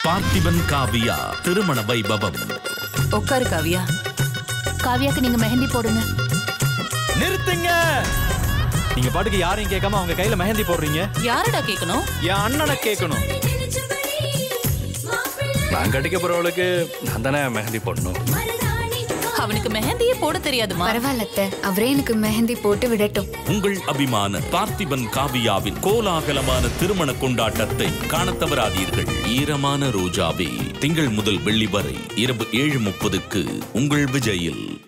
பார்த்திபன் காவியா திருமண வைபவம் உட்காரு காவியா காவியாக்கு நீங்க மெஹந்தி போடுங்க நிறுத்துங்க நீங்க பாட்டுக்கு யாரையும் கேட்காம அவங்க கையில மெஹந்தி போடுறீங்க யாரடா கேட்கணும் என் அண்ணனை கேட்கணும் நான் கட்டிக்க போறவளுக்கு நான் தானே மெஹந்தி போடணும் அவனுக்கு மெஹந்தியே போட தெரியாதுமா பரவாயில்ல அத்தை அவரே எனக்கு மெஹந்தி போட்டு விடட்டும் உங்கள் அபிமான பார்த்திபன் காவியாவின் கோலாகலமான திருமண கொண்டாட்டத்தை காணத் தவறாதீர்கள் ஈரமான ரோஜாவே திங்கள் முதல் வெள்ளி வரை இரவு ஏழு முப்பதுக்கு உங்கள் விஜயில்